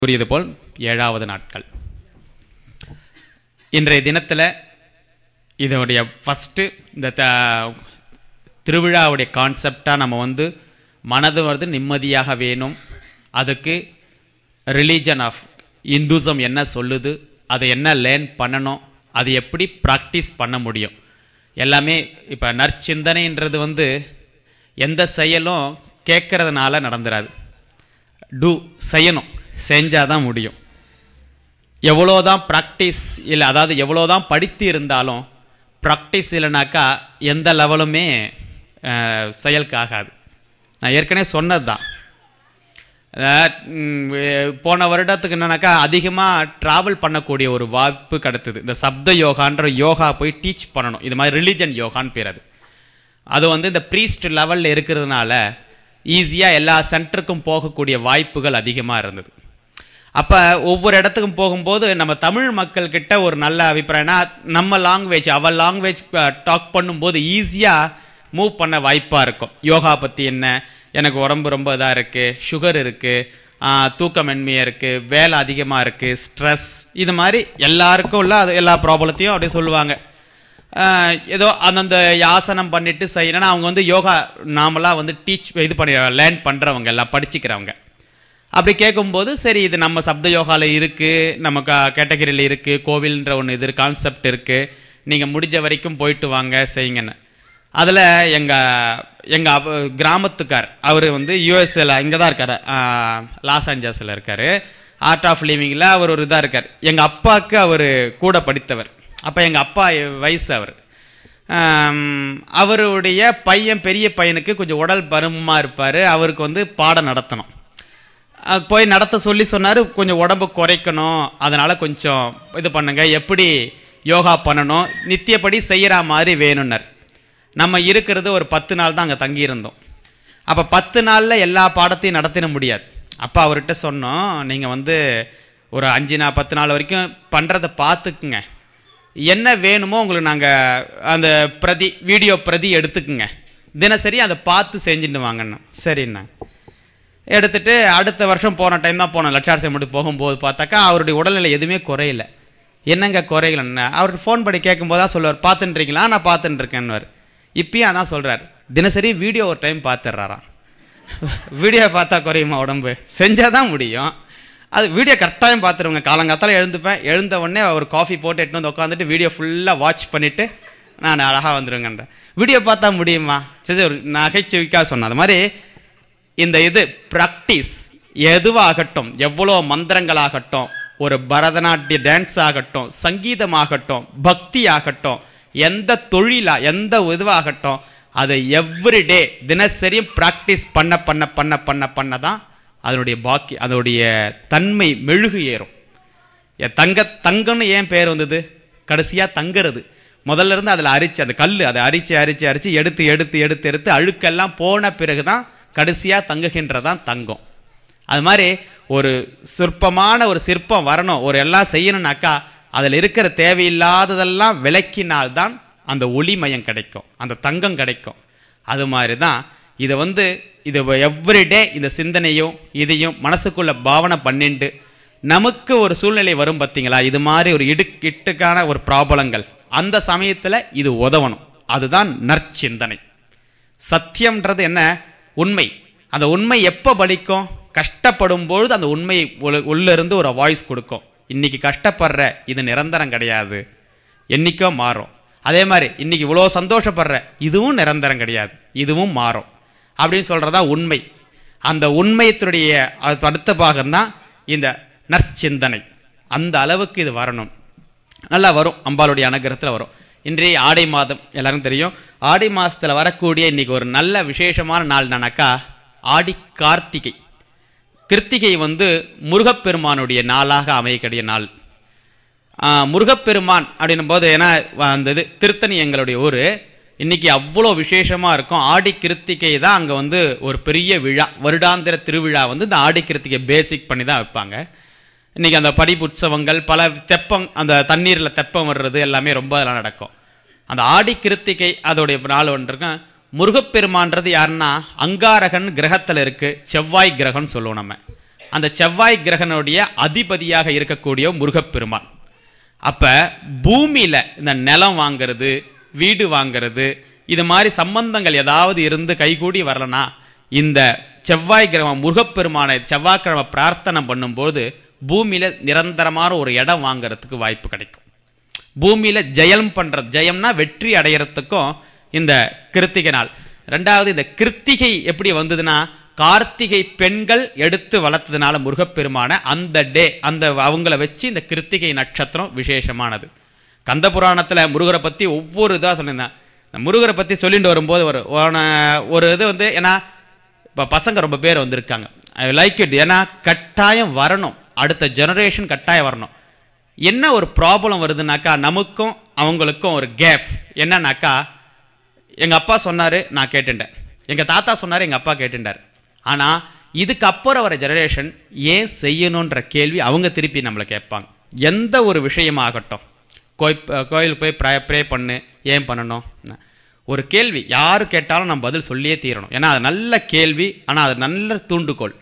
கூறியது போல் ஏழாவது நாட்கள் இன்றைய தினத்தில் இதனுடைய ஃபஸ்ட்டு இந்த த திருவிழாவுடைய கான்செப்டாக நம்ம வந்து மனது வந்து நிம்மதியாக வேணும் அதுக்கு ரிலீஜன் ஆஃப் இந்துசம் என்ன சொல்லுது அதை என்ன லேர்ன் பண்ணணும் அது எப்படி ப்ராக்டிஸ் பண்ண முடியும் எல்லாமே இப்போ நற்சிந்தனைன்றது வந்து எந்த செயலும் கேட்கறதுனால நடந்துராது டூ செய்யணும் செஞ்சால் தான் முடியும் எவ்வளோதான் ப்ராக்டிஸ் இல்லை அதாவது எவ்வளோதான் படித்து இருந்தாலும் ப்ராக்டிஸ் இல்லைனாக்கா எந்த லெவலுமே அஹ், செயலுக்கு ஆகாது நான் ஏற்கனவே சொன்னது தான் போன வருடத்துக்கு என்னன்னாக்கா அதிகமாக ட்ராவல் பண்ணக்கூடிய ஒரு வாய்ப்பு கிடைத்தது இந்த சப்த யோகான்ற யோகா போய் டீச் பண்ணணும் இது மாதிரி ரிலீஜன் யோகான்னு பேர் அது அது வந்து இந்த ப்ரீஸ்ட் லெவலில் இருக்கிறதுனால ஈஸியாக எல்லா சென்டருக்கும் போகக்கூடிய வாய்ப்புகள் அதிகமாக இருந்தது அப்போ ஒவ்வொரு இடத்துக்கும் போகும்போது நம்ம தமிழ் மக்கள்கிட்ட ஒரு நல்ல அபிப்பிராயம்னா நம்ம லாங்குவேஜ் அவள் லாங்குவேஜ் டாக் பண்ணும்போது ஈஸியாக மூவ் பண்ண வாய்ப்பாக இருக்கும் யோகா பற்றி என்ன எனக்கு உடம்பு ரொம்ப இதாக இருக்குது சுகர் இருக்குது தூக்கமின்மையாக இருக்குது வேலை அதிகமாக இருக்குது ஸ்ட்ரெஸ் இது மாதிரி எல்லாருக்கும் உள்ள அது எல்லா ப்ராப்ளத்தையும் அப்படியே சொல்லுவாங்க ஆஹ் ஏதோ அந்தந்த ஆசனம் பண்ணிட்டு செய்யணும்னா அவங்க வந்து யோகா நாமளாக வந்து டீச் இது பண்ணி லேர்ன் பண்ணுறவங்க எல்லாம் படிச்சுக்கிறவங்க அப்படி கேட்கும்போது சரி இது நம்ம சப்த யோகாவில் இருக்குது நம்ம க கேட்டகரியில் இருக்குது கோவில்ன்ற ஒன்று இது கான்செப்ட் இருக்குது நீங்கள் முடிஞ்ச வரைக்கும் போயிட்டு வாங்க செய்யுங்கன்னு அதில் எங்கள் எங்கள் கிராமத்துக்கார் அவர் வந்து யூஎஸ்ஏல இங்கே தான் இருக்கார் லாஸ் ஏஞ்சல்ஸில் இருக்கார் ஆர்ட் ஆஃப் லிவிங்கில் அவர் ஒரு இதாக இருக்கார் எங்கள் அப்பாவுக்கு அவர் கூட படித்தவர் அப்போ எங்கள் அப்பா வயசு அவர் ஆம், அவருடைய பையன் பெரிய பையனுக்கு கொஞ்சம் உடல் பருமமாக இருப்பார் அவருக்கு வந்து பாடம் நடத்தணும் அது போய் நடத்த சொல்லி சொன்னார் கொஞ்சம் உடம்பு குறைக்கணும் அதனால் கொஞ்சம் இது பண்ணுங்க எப்படி யோகா பண்ணணும் நித்தியப்படி செய்கிற மாதிரி வேணும்னார் நம்ம இருக்கிறது ஒரு பத்து நாள் தான் அங்கே தங்கியிருந்தோம் அப்போ பத்து நாளில் எல்லா பாடத்தையும் நடத்திட முடியாது அப்போ அவர்கிட்ட சொன்னோம் நீங்கள் வந்து ஒரு அஞ்சு நாள் பத்து நாள் வரைக்கும் பண்ணுறதை பார்த்துக்குங்க என்ன வேணுமோ உங்களுக்கு நாங்கள் அந்த பிரதி வீடியோ பிரதி எடுத்துக்குங்க தினசரி அதை பார்த்து செஞ்சுட்டு வாங்கண்ணா சரிண்ணா எடுத்துட்டு அடுத்த வருஷம் போன டைம் தான் போனோம் லட்சார்த்தி மட்டும் போகும்போது பார்த்தாக்கா அவருடைய உடல்நிலை எதுவுமே குறையல என்னங்க குறையலன்னு அவர் ஃபோன் பண்ணி கேட்கும்போது தான் சொல்லுவார் பார்த்துட்டுருக்கீங்களா நான் பார்த்துட்டு இருக்கேன்னுவார் இப்பயும் அதான் சொல்கிறார் தினசரி வீடியோ ஒரு டைம் பார்த்துட்றாராம் வீடியோ பார்த்தா குறையுமா உடம்பு செஞ்சால் தான் முடியும் அது வீடியோ கரெக்டாக பார்த்துருவேங்க காலங்காத்தால எழுந்துப்பேன் எழுந்த உடனே ஒரு காஃபி போட்டு எட்டுன்னு வந்து உட்காந்துட்டு வீடியோ ஃபுல்லாக வாட்ச் பண்ணிவிட்டு நான் அழகாக வந்துருங்கன்றேன் வீடியோ பார்த்தா முடியுமா சரி ஒரு நகைச்சுவைக்காக சொன்னேன் அது மாதிரி இந்த இது ப்ராக்டிஸ் எதுவாகட்டும் எவ்வளோ மந்திரங்களாகட்டும் ஒரு பரதநாட்டிய டான்ஸ் ஆகட்டும் சங்கீதமாகட்டும் பக்தி ஆகட்டும் எந்த தொழிலா எந்த இதுவாகட்டும் அதை எவ்ரிடே தினசரியும் ப்ராக்டிஸ் பண்ண பண்ண பண்ண பண்ண பண்ண தான் அதனுடைய பாக்கி அதனுடைய தன்மை மெழுகு ஏறும் எ- தங்க தங்கம்னு ஏன் பேர் வந்தது கடைசியாக தங்குறது முதல்ல இருந்து அதில் அரிச்சு அந்த கல் அதை அரிச்சு அரிச்சு அரிச்சு எடுத்து எடுத்து எடுத்து எடுத்து அழுக்கெல்லாம் போன பிறகு தான் கடைசியாக தங்குகின்றதான் தங்கம் அது மாதிரி ஒரு சிற்பமான ஒரு சிற்பம் வரணும் ஒரு எல்லாம் செய்யணும்னாக்கா அதில் இருக்கிற தேவையில்லாததெல்லாம் விளக்கினால்தான் அந்த ஒளிமயம் கிடைக்கும் அந்த தங்கம் கிடைக்கும் அது மாதிரி தான் இதை வந்து இது எவ்ரிடே இந்த சிந்தனையும் இதையும் மனசுக்குள்ள பாவனை பண்ணிண்டு நமக்கு ஒரு சூழ்நிலை வரும் பார்த்தீங்களா இது மாதிரி ஒரு இடு இட்டுக்கான ஒரு ப்ராபலங்கள் அந்த சமயத்தில் இது உதவணும் அதுதான் நற்சிந்தனை சத்தியம்ன்றது என்ன உண்மை அந்த உண்மை எப்போ பலிக்கும் கஷ்டப்படும் பொழுது அந்த உண்மை உள்ள- உள்ள இருந்து ஒரு வாய்ஸ் கொடுக்கும் இன்னைக்கு கஷ்டப்படுற இது நிரந்தரம் கிடையாது என்னைக்கோ மாறும் அதே மாதிரி இன்னைக்கு இவ்வளோ சந்தோஷப்படுற இதுவும் நிரந்தரம் கிடையாது இதுவும் மாறும் அப்படின்னு சொல்றதா உண்மை அந்த உண்மையத்தினுடைய அது அடுத்த பாகம்தான் இந்த நற்சிந்தனை அந்த அளவுக்கு இது வரணும் நல்லா வரும் அம்பாளுடைய அனுகிரகத்தில் வரும் இன்றைய ஆடை மாதம் எல்லாருக்கும் தெரியும் ஆடி மாதத்தில் வரக்கூடிய இன்னைக்கு ஒரு நல்ல விசேஷமான நாள் என்னன்னாக்கா ஆடி கார்த்திகை கிருத்திகை வந்து முருகப்பெருமானுடைய நாளாக அமையக்கூடிய நாள் ஆ, முருகப்பெருமான் அப்படின்னும் போது ஏன்னா அந்த இது திருத்தணி எங்களுடைய ஊர் இன்னைக்கு அவ்வளோ விசேஷமாக இருக்கும் ஆடி கிருத்திகை தான் அங்கே வந்து ஒரு பெரிய விழா வருடாந்திர திருவிழா வந்து இந்த ஆடி கிருத்திகை பேசிக் பண்ணி தான் வைப்பாங்க இன்னைக்கு அந்த படிப்பு உற்சவங்கள் பல தெப்பம் அந்த தண்ணீரில் தெப்பம் வர்றது எல்லாமே ரொம்ப அதெல்லாம் நடக்கும் அந்த ஆடி கிருத்திகை அதோடைய நாள் ஒன்று இருக்கும் முருகப்பெருமான்றது யாருன்னா அங்காரகன் கிரகத்தில் இருக்கு செவ்வாய் கிரகம்னு சொல்லுவோம் நம்ம அந்த செவ்வாய் கிரகனுடைய அதிபதியாக இருக்கக்கூடிய முருகப்பெருமான் அப்ப பூமியில இந்த நிலம் வாங்குறது வீடு வாங்குறது இது மாதிரி சம்பந்தங்கள் ஏதாவது இருந்து கைகூடி வரலனா இந்த செவ்வாய் கிரகம் முருகப்பெருமானை செவ்வாய்க்கிழமை பிரார்த்தனை பண்ணும்போது பூமியில நிரந்தரமான ஒரு இடம் வாங்குறதுக்கு வாய்ப்பு கிடைக்கும் பூமியில ஜெயம் பண்றது ஜெயம்னா வெற்றி அடையறதுக்கும் இந்த கிருத்திகை நாள் ரெண்டாவது இந்த கிருத்திகை எப்படி வந்ததுன்னா கார்த்திகை பெண்கள் எடுத்து வளர்த்ததுனால முருகப்பெருமான அந்த டே அந்த அவங்கள வச்சு இந்த கிருத்திகை நட்சத்திரம் விசேஷமானது கந்த புராணத்துல முருகரை பத்தி ஒவ்வொரு இதா சொல்லியிருந்தேன் இந்த முருகரை பத்தி சொல்லிட்டு வரும்போது ஒரு ஒரு- ஒரு இது வந்து ஏன்னா இப்போ பசங்க ரொம்ப பேர் வந்திருக்காங்க ஐ லைக் இட் ஏன்னா கட்டாயம் வரணும் அடுத்த ஜெனரேஷன் கட்டாயம் வரணும் என்ன ஒரு ப்ராப்ளம் வருதுனாக்கா நமக்கும் அவங்களுக்கும் ஒரு கேப் என்னன்னாக்கா எங்கள் அப்பா சொன்னார் நான் கேட்டுட்டேன் எங்கள் தாத்தா சொன்னார் எங்கள் அப்பா கேட்டுட்டார் ஆனால் இதுக்கு அப்புறம் வர ஜெனரேஷன் ஏன் செய்யணுன்ற கேள்வி அவங்க திருப்பி நம்மளை கேட்பாங்க எந்த ஒரு விஷயமாகட்டும் கோய் கோயிலுக்கு போய் ப்ரே ப்ரே பண்ணு ஏன் பண்ணணும் ஒரு கேள்வி யார் கேட்டாலும் நம்ம பதில் சொல்லியே தீரணும் ஏன்னா அது நல்ல கேள்வி ஆனால் அது நல்ல தூண்டுகோல்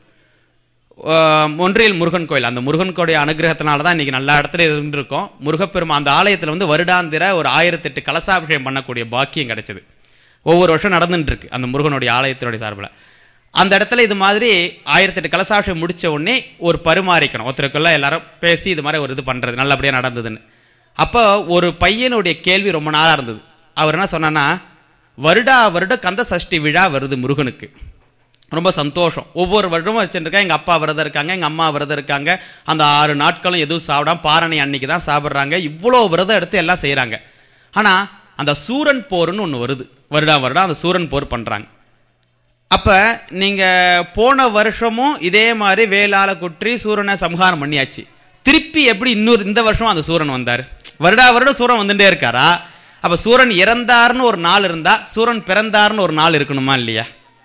ஆஹ் ஒன்றியல் முருகன் கோயில் அந்த முருகன் கோடைய அனுகிரகத்தினால தான் இன்றைக்கி நல்ல இடத்துல இருந்திருக்கோம் முருகப்பெருமான் அந்த ஆலயத்தில் வந்து வருடாந்திர ஒரு ஆயிரத்தெட்டு கலசாபிஷேகம் பண்ணக்கூடிய பாக்கியம் கிடைச்சது ஒவ்வொரு வருஷம் நடந்துட்டு இருக்கு அந்த முருகனுடைய ஆலயத்தினுடைய சார்பில் அந்த இடத்துல இது மாதிரி ஆயிரத்தெட்டு கலசாபிஷேகம் முடிச்ச உடனே ஒரு பரிமாறிக்கணும் ஒருத்தருக்குள்ள எல்லாரும் பேசி இது மாதிரி ஒரு இது பண்ணுறது நல்லபடியாக நடந்ததுன்னு அப்போ ஒரு பையனுடைய கேள்வி ரொம்ப நாளாக இருந்தது அவர் என்ன சொன்னான்னா வருடா வருடம் கந்த சஷ்டி விழா வருது முருகனுக்கு ரொம்ப சந்தோஷம் ஒவ்வொரு வருடமும் வச்சுருக்கேன் எங்கள் அப்பா விரதம் இருக்காங்க எங்கள் அம்மா விரதம் இருக்காங்க அந்த ஆறு நாட்களும் எதுவும் சாப்பிடாம பாரணி அன்னைக்கு தான் சாப்பிட்றாங்க இவ்வளோ விரதம் எடுத்து எல்லாம் செய்கிறாங்க ஆனால் அந்த சூரன் போர்னு ஒன்று வருது வருடா வருடம் அந்த சூரன் போர் பண்ணுறாங்க அப்போ நீங்கள் போன வருஷமும் இதே மாதிரி வேளாள குற்றி சூரனை சம்ஹாரம் பண்ணியாச்சு திருப்பி எப்படி இன்னொரு இந்த வருஷம் அந்த சூரன் வந்தார் வருடா வருடம் சூரன் வந்துட்டே இருக்காரா அப்போ சூரன் இறந்தார்னு ஒரு நாள் இருந்தா சூரன் பிறந்தார்னு ஒரு நாள் இருக்கணுமா இல்லையா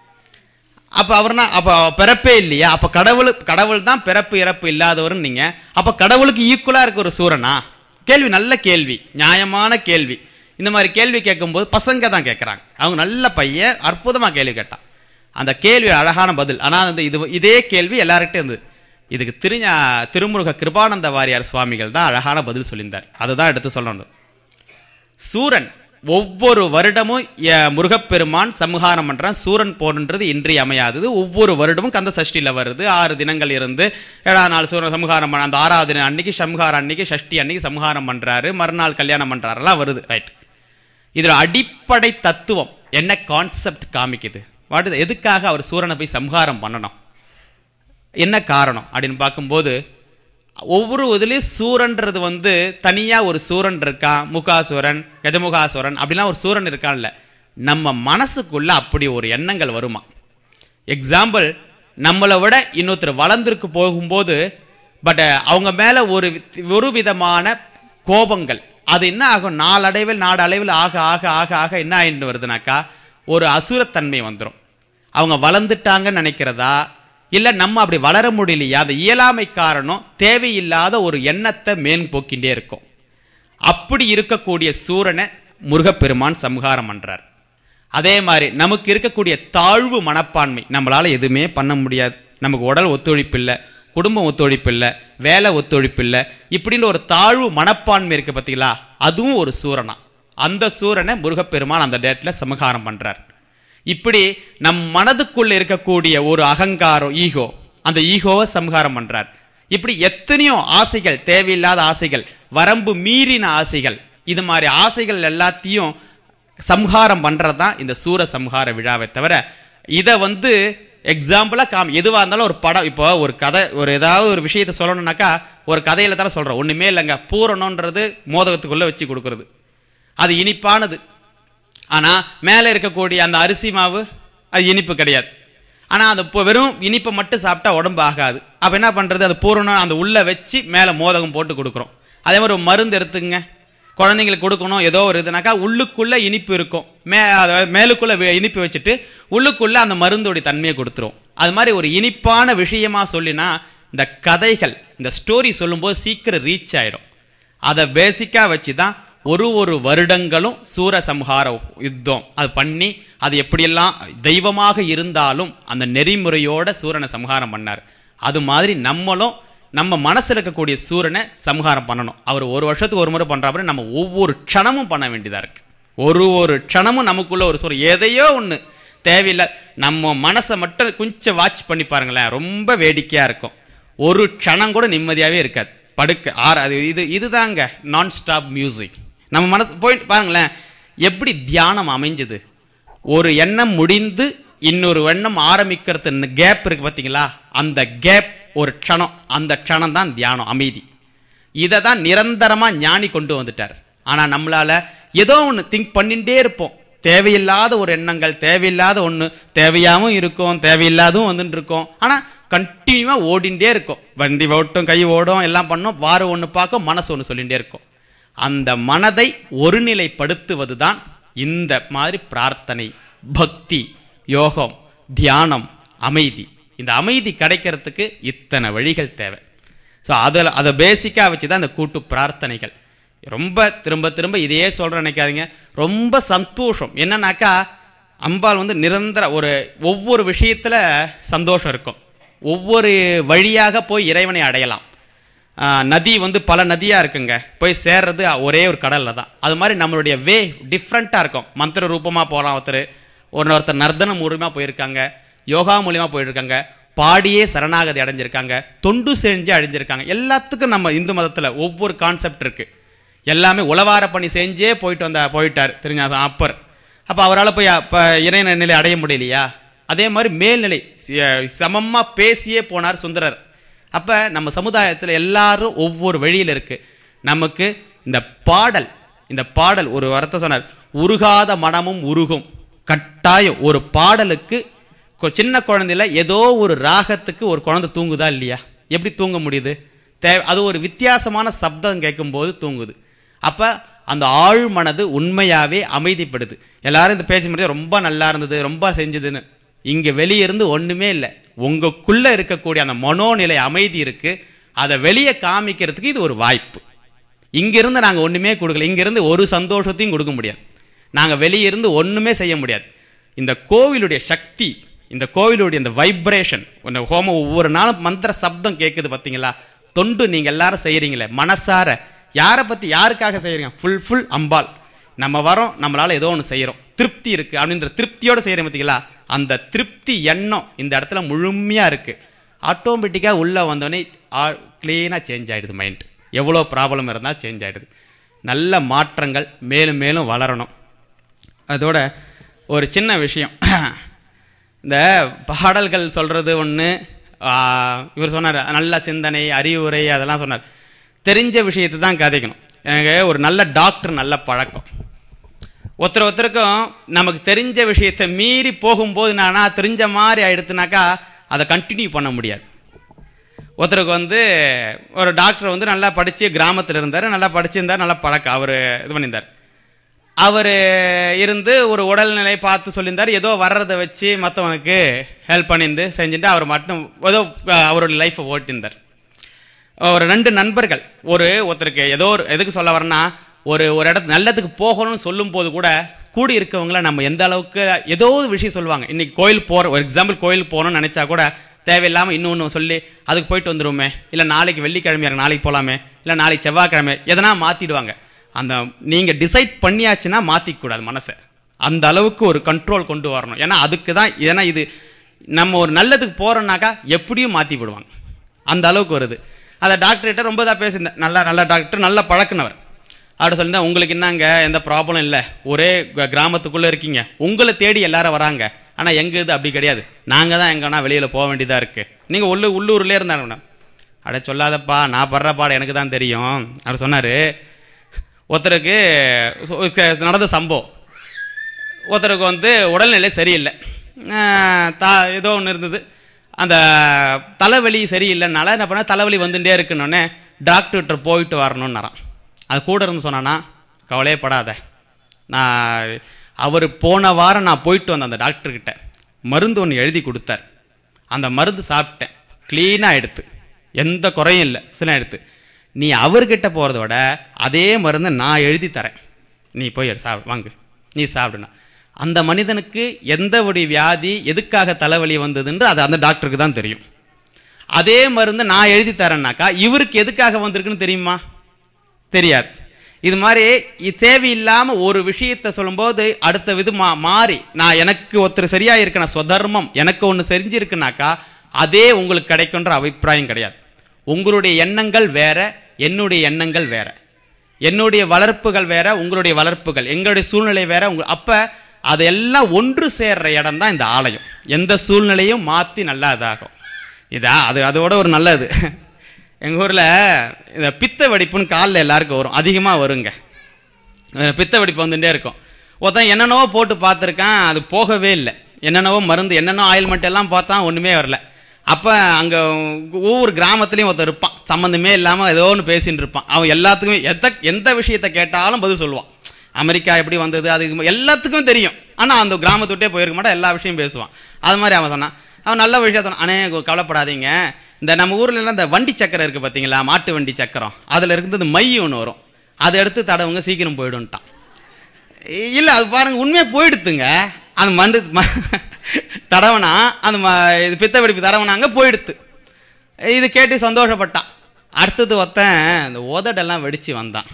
அப்போ அவர்னா அப்போ பிறப்பே இல்லையா அப்போ கடவுள் கடவுள் தான் பிறப்பு இறப்பு இல்லாதவர்னு நீங்கள் அப்போ கடவுளுக்கு ஈக்குவலாக இருக்க ஒரு சூரனா கேள்வி நல்ல கேள்வி நியாயமான கேள்வி இந்த மாதிரி கேள்வி கேட்கும்போது பசங்க தான் கேட்குறாங்க அவங்க நல்ல பையன் அற்புதமாக கேள்வி கேட்டான் அந்த கேள்வி அழகான பதில் ஆனால் அந்த இது இதே கேள்வி எல்லார்கிட்டே இருந்தது இதுக்கு திருஞா திருமுருக கிருபானந்த வாரியார் சுவாமிகள் தான் அழகான பதில் சொல்லியிருந்தார் அதுதான் எடுத்து சொல்லணும் சூரன் ஒவ்வொரு வருடமும் எ- முருகப்பெருமான் சம்ஹாரம் பண்றான் சூரன் போன்றது இன்றியமையாதது ஒவ்வொரு வருடமும் கந்த சஷ்டியில் வருது ஆறு தினங்கள் இருந்து ஏழாம் நாள் சூரன் சம்ஹாரம் பண்ண அந்த ஆறாவது தினம் அன்னைக்கு சம்ஹாரம் அன்னைக்கு சஷ்டி அன்னைக்கு சம்ஹாரம் பண்றாரு மறுநாள் கல்யாணம் பண்றாருலாம் வருது ரைட் இதில் அடிப்படை தத்துவம் என்ன கான்செப்ட் காமிக்குது வாட் எதுக்காக அவர் சூரனை போய் சம்ஹாரம் பண்ணணும் என்ன காரணம் அப்படின்னு பார்க்கும்போது ஒவ்வொரு இதுலேயும் சூரன்றது வந்து தனியாக ஒரு சூரன் இருக்கான் முகாசுரன் கஜமுகாசுரன் அப்படிலாம் ஒரு சூரன் இருக்கான்ல நம்ம மனசுக்குள்ள அப்படி ஒரு எண்ணங்கள் வருமா எக்ஸாம்பிள் நம்மளை விட இன்னொருத்தர் வளர்ந்துருக்கு போகும்போது பட் அவங்க மேலே ஒரு வித்- ஒரு விதமான கோபங்கள் அது என்ன ஆகும் நாளடைவில் நாடளவில் ஆக ஆக ஆக ஆக என்ன ஆயிட்டு வருதுனாக்கா ஒரு அசுரத்தன்மை வந்துடும் அவங்க வளர்ந்துட்டாங்கன்னு நினைக்கிறதா இல்லை நம்ம அப்படி வளர முடியலையா அந்த இயலாமை காரணம் தேவையில்லாத ஒரு எண்ணத்தை மேன் போக்கின்றே இருக்கும் அப்படி இருக்கக்கூடிய சூரனை முருகப்பெருமான் சம்ஹாரம் பண்றார் அதே மாதிரி நமக்கு இருக்கக்கூடிய தாழ்வு மனப்பான்மை நம்மளால எதுவுமே பண்ண முடியாது நமக்கு உடல் ஒத்துழைப்பு இல்லை குடும்பம் ஒத்துழைப்பு இல்லை வேலை ஒத்துழைப்பு இல்லை இப்படின்னு ஒரு தாழ்வு மனப்பான்மை இருக்கு பார்த்தீங்களா அதுவும் ஒரு சூரனா அந்த சூரனை முருகப்பெருமான் அந்த டேட்டில் சமகாரம் பண்றார் இப்படி நம் மனதுக்குள்ள இருக்கக்கூடிய ஒரு அகங்காரம் ஈகோ அந்த ஈகோவை சம்ஹாரம் பண்றார் இப்படி எத்தனையோ ஆசைகள் தேவையில்லாத ஆசைகள் வரம்பு மீறின ஆசைகள் இது மாதிரி ஆசைகள் எல்லாத்தையும் சம்ஹாரம் பண்றது தான் இந்த சூர சம்ஹார விழாவை தவிர இதை வந்து எக்ஸாம்பிளாக காம் எதுவாக இருந்தாலும் ஒரு படம் இப்போ ஒரு கதை ஒரு ஏதாவது ஒரு விஷயத்தை சொல்லணும்னாக்கா ஒரு கதையில தானே சொல்கிறோம் ஒன்றுமே இல்லைங்க பூரணன்றது மோதகத்துக்குள்ளே வச்சு கொடுக்குறது அது இனிப்பானது ஆனால் மேலே இருக்கக்கூடிய அந்த அரிசி மாவு அது இனிப்பு கிடையாது ஆனால் அந்த பொ- வெறும் இனிப்பை மட்டும் சாப்பிட்டா உடம்பு ஆகாது அப்போ என்ன பண்ணுறது அது பூரணம் அந்த உள்ளே வச்சு மேலே மோதகம் போட்டு கொடுக்குறோம் அதே மாதிரி ஒரு மருந்து எடுத்துங்க குழந்தைங்களுக்கு கொடுக்கணும் ஏதோ ஒரு இதுனாக்கா உள்ளுக்குள்ளே இனிப்பு இருக்கும் மே அதாவது மேலுக்குள்ளே வே- இனிப்பு வச்சுட்டு உள்ளுக்குள்ளே அந்த மருந்தோடைய தன்மையை கொடுத்துரும் அது மாதிரி ஒரு இனிப்பான விஷயமா சொல்லினா இந்த கதைகள் இந்த ஸ்டோரி சொல்லும்போது சீக்கிரம் ரீச் ஆயிடும் அதை பேசிக்காக வச்சு தான் ஒரு ஒரு வருடங்களும் சூரசம்ஹார யுத்தம் அது பண்ணி அது எப்படியெல்லாம் தெய்வமாக இருந்தாலும் அந்த நெறிமுறையோட சூரனை சம்ஹாரம் பண்ணார் அது மாதிரி நம்மளும் நம்ம மனசில் இருக்கக்கூடிய சூரனை சம்ஹாரம் பண்ணணும் அவர் ஒரு வருஷத்துக்கு ஒரு முறை பண்ணுறாப்புல நம்ம ஒவ்வொரு க்ஷணமும் பண்ண வேண்டியதாக இருக்கு ஒரு ஒரு க்ஷணமும் நமக்குள்ள ஒரு சூரன் எதையோ ஒன்று தேவையில்லை நம்ம மனசை மட்டும் கொஞ்சம் வாட்ச் பண்ணி பாருங்களேன் ரொம்ப வேடிக்கையாக இருக்கும் ஒரு க்ஷணம் கூட நிம்மதியாகவே இருக்காது படுக்க ஆறு அது இது இதுதாங்க நான் ஸ்டாப் மியூசிக் நம்ம மனசு போயிட்டு பாருங்களேன் எப்படி தியானம் அமைஞ்சது ஒரு எண்ணம் முடிந்து இன்னொரு எண்ணம் ஆரம்பிக்கிறது கேப் இருக்கு பார்த்தீங்களா அந்த கேப் ஒரு க்ஷணம் அந்த க்ஷணம் தான் தியானம் அமைதி இதை தான் நிரந்தரமாக ஞானி கொண்டு வந்துட்டார் ஆனால் நம்மளால் ஏதோ ஒன்று திங்க் பண்ணிகிட்டே இருப்போம் தேவையில்லாத ஒரு எண்ணங்கள் தேவையில்லாத ஒன்று தேவையாகவும் இருக்கும் தேவையில்லாதும் வந்துட்டு இருக்கும் ஆனால் கண்டினியூவாக ஓடிண்டே இருக்கும் வண்டி ஓட்டும் கை ஓடும் எல்லாம் பண்ணும் வாரம் ஒன்று பார்க்கும் மனசு ஒன்று சொல்லிகிட்டே இருக்கும் அந்த மனதை ஒருநிலைப்படுத்துவது தான் இந்த மாதிரி பிரார்த்தனை பக்தி யோகம் தியானம் அமைதி இந்த அமைதி கிடைக்கிறதுக்கு இத்தனை வழிகள் தேவை ஸோ அதில் அதை பேசிக்காக வச்சு தான் இந்த கூட்டு பிரார்த்தனைகள் ரொம்ப திரும்ப திரும்ப இதையே சொல்கிற நினைக்காதீங்க ரொம்ப சந்தோஷம் என்னன்னாக்கா அம்பாள் வந்து நிரந்தர ஒரு ஒவ்வொரு விஷயத்தில் சந்தோஷம் இருக்கும் ஒவ்வொரு வழியாக போய் இறைவனை அடையலாம் ஆ, நதி வந்து பல நதியாக இருக்குங்க போய் சேர்றது ஒரே ஒரு கடலில் தான் அது மாதிரி நம்மளுடைய வே டிஃப்ரெண்ட்டாக இருக்கும் மந்திர ரூபமாக போகலாம் ஒருத்தர் ஒருத்தர் நர்த்தன மூலியமாக போயிருக்காங்க யோகா மூலியமாக போயிருக்காங்க பாடியே சரணாகதி அடைஞ்சிருக்காங்க தொண்டு செஞ்சு அடைஞ்சிருக்காங்க எல்லாத்துக்கும் நம்ம இந்து மதத்தில் ஒவ்வொரு கான்செப்ட் இருக்குது எல்லாமே உளவார பணி செஞ்சே போயிட்டு வந்த போயிட்டார் திருஞாசம் அப்பர் அப்போ அவரால் போய் அப்போ இறைநிலை நிலை அடைய முடியலையா அதே மாதிரி மேல்நிலை சமமாக பேசியே போனார் சுந்தரர் அப்போ நம்ம சமுதாயத்தில் எல்லாரும் ஒவ்வொரு வழியில் இருக்கு நமக்கு இந்த பாடல் இந்த பாடல் ஒரு வார்த்தை சொன்னார் உருகாத மனமும் உருகும் கட்டாயம் ஒரு பாடலுக்கு கொ- சின்ன குழந்தையில ஏதோ ஒரு ராகத்துக்கு ஒரு குழந்தை தூங்குதா இல்லையா எப்படி தூங்க முடியுது தே அது ஒரு வித்தியாசமான சப்தம் கேட்கும்போது தூங்குது அப்போ அந்த ஆழ் மனது உண்மையாகவே அமைதிப்படுது எல்லாரும் இந்த பேசி முடியாது ரொம்ப நல்லா இருந்தது ரொம்ப செஞ்சதுன்னு இங்கே வெளியே இருந்து ஒன்றுமே இல்லை உங்களுக்குள்ளே இருக்கக்கூடிய அந்த மனோநிலை அமைதி இருக்குது அதை வெளியே காமிக்கிறதுக்கு இது ஒரு வாய்ப்பு இங்கிருந்து நாங்கள் ஒன்றுமே கொடுக்கல இங்கிருந்து ஒரு சந்தோஷத்தையும் கொடுக்க முடியாது நாங்கள் வெளியே இருந்து ஒன்றுமே செய்ய முடியாது இந்த கோவிலுடைய சக்தி இந்த கோவிலுடைய இந்த வைப்ரேஷன் இந்த ஹோமம் ஒவ்வொரு நாளும் மந்திர சப்தம் கேட்குது பார்த்தீங்களா தொண்டு நீங்கள் எல்லாரும் செய்கிறீங்களே மனசார யாரை பற்றி யாருக்காக செய்கிறீங்க ஃபுல் ஃபுல் அம்பாள் நம்ம வரோம் நம்மளால் ஏதோ ஒன்று செய்கிறோம் திருப்தி இருக்குது அப்படின்ற திருப்தியோடு செய்கிறோம் பார்த்தீங்களா அந்த திருப்தி எண்ணம் இந்த இடத்துல முழுமையாக இருக்குது ஆட்டோமேட்டிக்காக உள்ளே வந்தோடனே க்ளீனாக சேஞ்ச் ஆகிடுது மைண்ட் எவ்வளோ ப்ராப்ளம் இருந்தால் சேஞ்ச் ஆகிடுது நல்ல மாற்றங்கள் மேலும் மேலும் வளரணும் அதோட ஒரு சின்ன விஷயம் இந்த பாடல்கள் சொல்கிறது ஒன்று இவர் சொன்னார் நல்ல சிந்தனை அறிவுரை அதெல்லாம் சொன்னார் தெரிஞ்ச விஷயத்தை தான் கதைக்கணும் எனக்கு ஒரு நல்ல டாக்டர் நல்ல பழக்கம் ஒருத்தர் ஒருத்தருக்கும் நமக்கு தெரிஞ்ச விஷயத்தை மீறி போகும்போது நானா தெரிஞ்ச மாதிரி ஆயிடுத்துனாக்கா அதை கண்டினியூ பண்ண முடியாது ஒருத்தருக்கு வந்து ஒரு டாக்டர் வந்து நல்லா படித்து கிராமத்தில் இருந்தார் நல்லா படிச்சிருந்தார் நல்லா பழக்கம் அவர் இது பண்ணியிருந்தார் அவர் இருந்து ஒரு உடல்நிலை பார்த்து சொல்லியிருந்தார் ஏதோ வர்றதை வச்சு மற்றவனுக்கு ஹெல்ப் பண்ணிட்டு செஞ்சுட்டு அவர் மட்டும் ஏதோ அஹ், அவரோட லைஃப்பை ஓட்டியிருந்தார் ஒரு ரெண்டு நண்பர்கள் ஒரு ஒருத்தருக்கு ஏதோ ஒரு எதுக்கு சொல்ல வரேன்னா ஒரு ஒரு இடத்து நல்லதுக்கு போகணும்னு சொல்லும்போது கூட கூடி இருக்கவங்கள நம்ம எந்த அளவுக்கு ஏதோ ஒரு விஷயம் சொல்லுவாங்க இன்னைக்கு கோயில் போகிற ஒரு எக்ஸாம்பிள் கோயில் போகணும்னு நினச்சா கூட தேவையில்லாமல் இன்னொன்று சொல்லி அதுக்கு போயிட்டு வந்துருவோமே இல்லை நாளைக்கு வெள்ளிக்கிழமையா இருக்கு நாளைக்கு போகலாமே இல்லை நாளைக்கு செவ்வாய்க்கிழமை எதனா மாற்றிடுவாங்க அந்த நீங்கள் டிசைட் பண்ணியாச்சுன்னா மாற்றிக்க கூடாது மனசை அந்த அளவுக்கு ஒரு கண்ட்ரோல் கொண்டு வரணும் ஏன்னா அதுக்கு தான் ஏன்னா இது நம்ம ஒரு நல்லதுக்கு போகிறோம்னாக்கா எப்படியும் மாற்றி விடுவாங்க அந்த அளவுக்கு வருது அதை டாக்டர்கிட்ட ரொம்ப இதாக பேசியிருந்தேன் நல்லா நல்ல டாக்டர் நல்ல பழக்குனவர் அவர்கிட்ட சொல்லியிருந்தேன் உங்களுக்கு என்னங்க எந்த ப்ராப்ளம் இல்லை ஒரே க- கிராமத்துக்குள்ளே இருக்கீங்க உங்களை தேடி எல்லாரும் வராங்க ஆனால் எங்கள் இது அப்படி கிடையாது நாங்கள் தான் எங்கன்னா வெளியில் போக வேண்டியதாக இருக்குது நீங்கள் உள்ளு உள்ளூர்லேயே இருந்தாங்க அட சொல்லாதப்பா நான் படுற பாடம் எனக்கு தான் தெரியும் அவர் சொன்னார் ஒருத்தருக்கு சொ- க- நடந்த சம்பவம் ஒருத்தருக்கு வந்து உடல்நிலை சரியில்லை ஆஹ் தா ஏதோ ஒன்று இருந்தது அந்த தலைவலி சரியில்லைனால என்ன பண்ண தலைவலி வந்துட்டே இருக்குன்னொன்னே டாக்டர்கிட்ட போயிட்டு வரணும்னாரான் அது கூட இருந்து சொன்னானா கவலையே படாத நான் அவர் போன வாரம் நான் போயிட்டு வந்தேன் அந்த டாக்டர்கிட்ட மருந்து ஒன்று எழுதி கொடுத்தார் அந்த மருந்து சாப்பிட்டேன் க்ளீனாக எடுத்து எந்த குறையும் இல்லை சில எடுத்து நீ அவர்கிட்ட போகிறத விட அதே மருந்தை நான் எழுதி தரேன் நீ போய் எடு, சாப்பிடு வாங்கு நீ சாப்பிடுனா அந்த மனிதனுக்கு எந்த ஒரு வியாதி எதுக்காக தலைவலி வந்ததுன்று அது அந்த டாக்டருக்கு தான் தெரியும் அதே மருந்து நான் எழுதி தரேன்னாக்கா இவருக்கு எதுக்காக வந்திருக்குன்னு தெரியுமா தெரியாது இது மாதிரி இ- தேவையில்லாம ஒரு விஷயத்தை சொல்லும்போது அடுத்த விது மா மாறி நான் எனக்கு ஒருத்தர் சரியா இருக்கேன் ஸ்வதர்மம் எனக்கு ஒன்று செஞ்சிருக்குனாக்கா அதே உங்களுக்கு கிடைக்குன்ற அபிப்பிராயம் கிடையாது உங்களுடைய எண்ணங்கள் வேற என்னுடைய எண்ணங்கள் வேற என்னுடைய வளர்ப்புகள் வேற உங்களுடைய வளர்ப்புகள் எங்களுடைய சூழ்நிலை வேற உங்க அப்ப அதெல்லாம் ஒன்று சேர்ற இடம் தான் இந்த ஆலயம் எந்த சூழ்நிலையும் மாற்றி நல்லா இதாகும் இதா அது அதோட ஒரு நல்லது எங்கள் ஊரில் இந்த பித்த வெடிப்புன்னு காலில் எல்லாருக்கும் வரும் அதிகமாக வருங்க அஹ் பித்த வெடிப்பு வந்துட்டே இருக்கும் ஒருத்தன் என்னென்னவோ போட்டு பார்த்துருக்கான் அது போகவே இல்லை என்னென்னவோ மருந்து என்னென்னோ ஆயில்மெண்ட் எல்லாம் பார்த்தான் ஒன்றுமே வரல அப்போ அங்கே ஒவ்வொரு கிராமத்துலேயும் ஒருத்தன் இருப்பான் சம்மந்தமே இல்லாமல் ஏதோ ஒன்று பேசின்னு இருப்பான் அவன் எல்லாத்துக்குமே எந்த எந்த விஷயத்தை கேட்டாலும் பதில் சொல்லுவான் அமெரிக்கா எப்படி வந்தது அது இது எல்லாத்துக்கும் தெரியும் ஆனால் அந்த கிராமத்தை விட்டே போயிருக்க மாட்டான் எல்லா விஷயம் பேசுவான் அது மாதிரி அவன் சொன்னான் அவன் நல்ல விஷயம் சொன்னான் அண்ணே கவலைப்படாதீங்க இந்த நம்ம ஊர்ல எல்லாம் இந்த வண்டி சக்கரம் இருக்குது பார்த்தீங்களா மாட்டு வண்டி சக்கரம் அதில் இருக்கிறது மை ஒன்று வரும் அதை எடுத்து தடவுங்க சீக்கிரம் போயிடும்ட்டான் இல்லை அது பாருங்க உண்மையாக போயிடுத்துங்க அந்த மண்டு ம- தடவனா அந்த ம இது பித்த வெடிப்பு தடவனாங்க போயிடுத்து இது கேட்டு சந்தோஷப்பட்டான் அடுத்தது ஒருத்தன் இந்த உதடெல்லாம் வெடிச்சு வந்தான்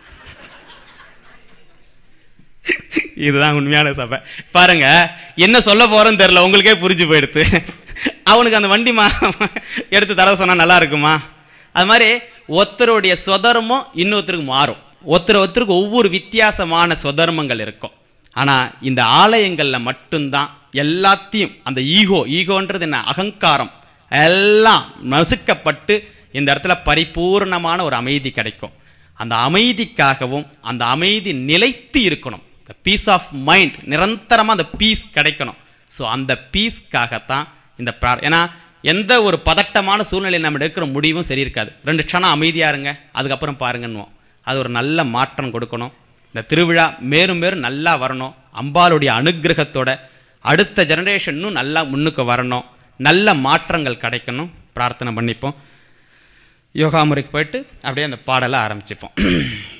இதுதான் உண்மையான சபை பாருங்க என்ன சொல்ல போறேன்னு தெரியல உங்களுக்கே புரிஞ்சு போயிடுத்து அவனுக்கு அந்த வண்டி மா எடுத்து தடவை சொன்னா நல்லா இருக்குமா அது மாதிரி ஒருத்தருடைய சொதர்மம் இன்னொருத்தருக்கு மாறும் ஒருத்தர் ஒருத்தருக்கு ஒவ்வொரு வித்தியாசமான சொதர்மங்கள் இருக்கும் ஆனா இந்த ஆலயங்கள்ல மட்டும்தான் எல்லாத்தையும் அந்த ஈகோ ஈகோன்றது என்ன அகங்காரம் எல்லாம் நசுக்கப்பட்டு இந்த இடத்துல பரிபூர்ணமான ஒரு அமைதி கிடைக்கும் அந்த அமைதிக்காகவும் அந்த அமைதி நிலைத்து இருக்கணும் the பீஸ் ஆஃப் மைண்ட் நிரந்தரமாக அந்த பீஸ் கிடைக்கணும் ஸோ அந்த பீஸ்க்காகத்தான் இந்த ப்ரா ஏன்னா எந்த ஒரு பதட்டமான சூழ்நிலையில் நம்ம எடுக்கிற முடிவும் சரி இருக்காது ரெண்டு க்ஷணம் அமைதியாக இருங்க அதுக்கப்புறம் பாருங்கன்னுவோம் அது ஒரு நல்ல மாற்றம் கொடுக்கணும் இந்த திருவிழா மேலும் மேலும் நல்லா வரணும் அம்பாளுடைய அனுக்கிரகத்தோட அடுத்த ஜெனரேஷன் இன்னும் நல்லா முன்னுக்கு வரணும் நல்ல மாற்றங்கள் கிடைக்கணும் பிரார்த்தனை பண்ணிப்போம் யோகா முறைக்கு போயிட்டு அப்படியே அந்த பாடலை ஆரம்பிச்சுப்போம்